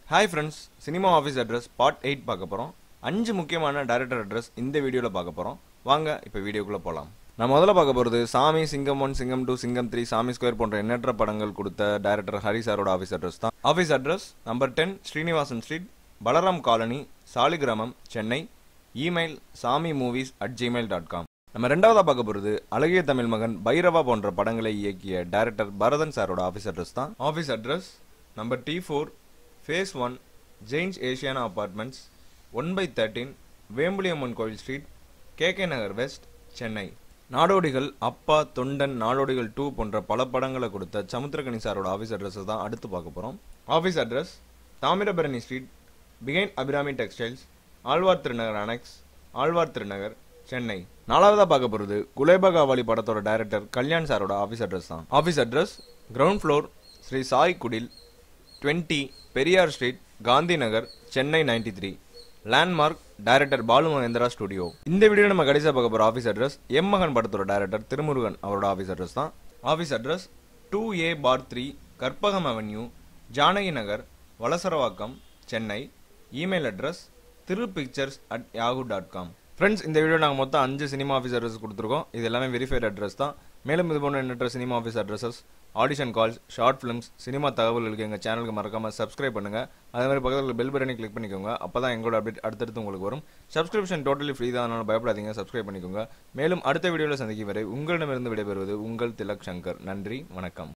hi friends cinema office address part eight பார்க்க போகிறோம் அஞ்சு முக்கியமான டைரக்டர் அட்ரஸ் இந்த வீடியோவில் பார்க்க போகிறோம் வாங்க இப்போ வீடியோக்குள்ளே போகலாம் நான் முதல்ல பார்க்க போகிறது சாமி சிங்கம் ஒன் சிங்கம் டூ சிங்கம் த்ரீ சாமி ஸ்கொயர் போன்ற எண்ணற்ற படங்கள் கொடுத்த டைரக்டர் ஹரி சாரோட ஆஃபீஸ் அட்ரஸ் தான் office address number ten Srinivasan street Balaram colony Saligramam Chennai email Sami movies at gmail dot com நம்ம ரெண்டாவதா பார்க்க போகிறது அழகிய தமிழ் மகன் பைரவா போன்ற படங்களை இயக்கிய டைரக்டர் பரதன் சாரோட ஆஃபீஸ் அட்ரஸ் தான் office address number D four phase one Jains Asiana apartments one by thirteen Vembuliamman Koil street KK Nagar west Chennai Nadodigal Appa Thondan நாடோடிகள் two போன்ற பல படங்களை கொடுத்த சமுத்திரகனி சாரோட ஆஃபீஸ் அட்ரஸை தான் அடுத்து பார்க்க போகிறோம் ஆஃபீஸ் அட்ரஸ் தாமிரபரணி ஸ்ட்ரீட் பிகைன் அபிராமி டெக்ஸ்டைல்ஸ் ஆழ்வார் திருநகர் அனெக்ஸ் ஆழ்வார் திருநகர் சென்னை நாலாவதா பார்க்க போகிறது குலேபகாவாலி படத்தோட டைரக்டர் கல்யாண் சாரோட ஆஃபீஸ் அட்ரஸ் தான் office address ground floor Sri Sai Kudil twenty Periyar street Gandhi Nagar Chennai ninety three landmark director Balu Mahendra studio இந்த வீடியோ நம்ம கடைசியாக பார்க்க போகிற ஆஃபீஸ் அட்ரஸ் எம் மகன் படத்தோட டைரக்டர் திருமுருகன் அவரோட ஆஃபீஸ் அட்ரஸ் தான் office address two A bar three Karpagam avenue Janaki Nagar Valasaravakkam Chennai email address Thiru pictures at yahoo dot com friends இந்த வீடியோ நாங்கள் மொத்தம் அஞ்சு சினிமா ஆஃபீஸ் அட்ரஸ் கொடுத்துருக்கோம் இது எல்லாமே வெரிஃபைட் அட்ரஸ் தான் மேலும் இது போன்ற எண்ணற்ற cinema office addresses audition calls short films cinema தகவல்களுக்கு எங்கள் சேனலுக்கு மறக்காமல் சப்ஸ்கிரைப் பண்ணுங்கள் அதே மாதிரி பக்கத்தில் பெல் பட்டனை கிளிக் பண்ணிக்கோங்க அப்போ தான் எங்களோட அப்டேட் அடுத்தடுத்து உங்களுக்கு வரும் சப்ஸ்கிரிப்ஷன் டோட்டலி ஃப்ரீ தான் அதனால பயப்படாதீங்க சப்ஸ்கிரைப் பண்ணிக்கோங்க மேலும் அடுத்த வீடியோவில் சந்திக்கும் வரை உங்களிடமிருந்து விடைபெறுவது உங்கள் திலக் சங்கர் நன்றி வணக்கம்